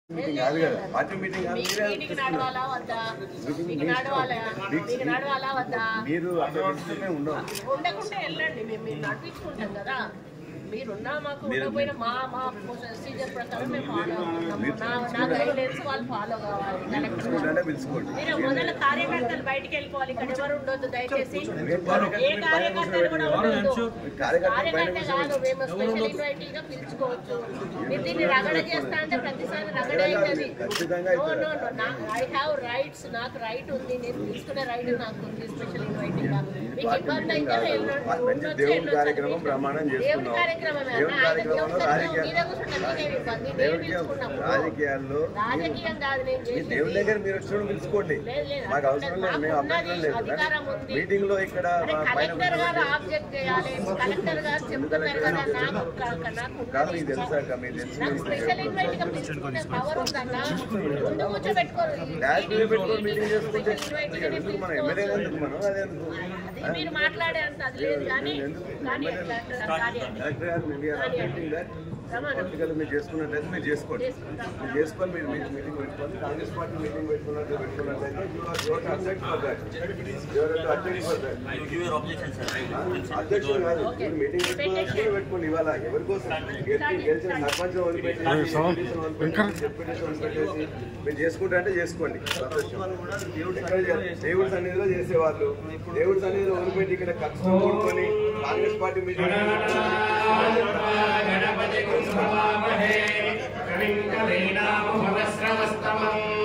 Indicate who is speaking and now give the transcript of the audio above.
Speaker 1: Meeting కాదు కదా party meeting కాదు
Speaker 2: మీకు
Speaker 1: మీరే
Speaker 2: మీటింగ్
Speaker 1: తీసుకున్నారు.
Speaker 2: నడవాలా వద్దా
Speaker 1: మీటింగ్
Speaker 2: మీకు
Speaker 1: మీ
Speaker 2: నడవాలా
Speaker 1: ఇష్టం.
Speaker 2: మీకు నడవాలా వద్దా
Speaker 1: మీరు అక్కడ వెళ్తూనే ఉండవు
Speaker 2: ఉండకుంటే వెళ్ళండి మేము మీరు నడిపించుకుంటాం కదా మీరున్నా మాకు
Speaker 1: మీరు-
Speaker 2: ఉండకపోయినా మా మా ప్రొసీజర్ ప్రకారం మేము ఫాలో అవుతున్నాము
Speaker 1: మీరు
Speaker 2: నా నా గైడెన్స్ వాళ్ళు ఫాలో కావాలి కలెక్టర్
Speaker 1: పిలుచుకుంటే పిలుచుకోండి
Speaker 2: మీరు మొదల కార్యకర్తలు బయటికి వెళ్ళిపోవాలి ఇక్కడ ఎవరు ఉండొద్దు దయచేసి
Speaker 1: మీరు కార్యకర్తలు
Speaker 2: ఏ కార్యకర్తలు కూడా ఉండొద్దు
Speaker 1: కార్యకర్తలు పైన
Speaker 2: కార్యకర్త కాదు మేము స్పెషల్ ఇన్వైటీ గా పిలుచుకోవచ్చు మీరు దీన్ని రగడ చేస్తా అంటే ప్రతిసారి రగడ అవుతుంది
Speaker 1: ఖచ్చితంగా
Speaker 2: నో
Speaker 1: అవుతుంది.
Speaker 2: No no I have rights నాకు రైట్ ఉంది నేను తీసుకునే రైట్ నాకు ఉంది స్పెషల్ ఇన్వైటీ గా మీకు
Speaker 1: పార్టీ
Speaker 2: ఇబ్బంది
Speaker 1: మీటింగ్
Speaker 2: అయితే
Speaker 1: కాదు.
Speaker 2: వెళ్ళండి.
Speaker 1: మంచి
Speaker 2: ఉండొచ్చు,
Speaker 1: దేవుడి
Speaker 2: వెళ్ళొచ్చు.
Speaker 1: కార్యక్రమం బ్రహ్మాండం
Speaker 2: దేవుడి
Speaker 1: చేసుకున్నాం
Speaker 2: కార్యక్రమమే.
Speaker 1: దేవుడి
Speaker 2: ఆయన
Speaker 1: కార్యక్రమంలో
Speaker 2: దేవుడి
Speaker 1: రాజకీయ
Speaker 2: మీద కూర్చుంటే మీకేం ఇబ్బంది? నేను
Speaker 1: రాజకీయ
Speaker 2: పిలుచుకున్నప్పుడు.
Speaker 1: రాజకీయాల్లో
Speaker 2: రాజకీయం కాదు నేను
Speaker 1: మీ
Speaker 2: చేసేది.
Speaker 1: దేవుడి దగ్గర మీరు వచ్చినప్పుడు పిలుచుకోండి
Speaker 2: లేదు, లేదు.
Speaker 1: మాకు అవసరం లేదు మేము
Speaker 2: మాకు
Speaker 1: అభ్యంతరం లేదు
Speaker 2: ఉన్నది, అధికారం ఉంది.
Speaker 1: మీటింగ్ లో ఇక్కడ
Speaker 2: అరే
Speaker 1: మా పైన
Speaker 2: కలెక్టర్ గారు ఆబ్జెక్ట్ చేయాలి కలెక్టర్ గారు చెప్తున్నారు కదా నాకు కా- నాకు
Speaker 1: కాదు
Speaker 2: ఉన్నది.
Speaker 1: మీకు తెలుసా మీకు తెలుసు
Speaker 2: నాకు స్పెషల్ ఇన్వైట్ గా పిలుచుకునే పవర్ ఉందన్న ముందు కూర్చోబెట్టుకోరు
Speaker 1: డాష్ మీద పెట్టుకొని మీటింగ్ చేసుకుంటే
Speaker 2: స్పెషల్ ఇన్వైట్
Speaker 1: ఇక్కడ ఎందుకు మనం ఎమ్మెల్యే ఎందుకు మనం అదే ఎందుకు
Speaker 2: అది మీరు మాట్లాడే అంత అది లేదు కానీ కానీ ఎట్లా అంటారు? కానీ అది.
Speaker 1: కలెక్టర్ గారు మీ మీటింగ్ దట్ పొలిటికల్ మీరు చేసుకున్నట్లయితే మీరు చేసుకోండి మీరు చేసుకొని మీరు మీరు మీటింగ్ పెట్టుకోండి కాంగ్రెస్ పార్టీ మీటింగ్ పెట్టుకున్నట్టు పెట్టుకున్నట్లయితే object for that object for that అధ్యక్షుడు కాదు మీరు మీటింగ్ పెట్టుకున్నట్టు పెట్టుకోండి ఇవాళ ఎవరి కోసం గెలిచి గెలిచిన సర్పంచ్ వదిలిపెట్టేసి ఎంపీటీసీని వదిలిపెట్టేసి, జెడ్పీటీసీని వదిలిపెట్టేసి మీరు చేసుకుంటా అంటే చేసుకోండి ఎక్కడ చేయాలి? దేవుడి సన్నిధిలో చేసేవాళ్ళు దేవుడి సన్నిధిలో వదిలిపెట్టి ఇక్కడ కష్టం కూడుకొని కాంగ్రెస్ పార్టీ మీటింగ్
Speaker 3: గణపతి కవిం కవీనామహస్రవస్తమం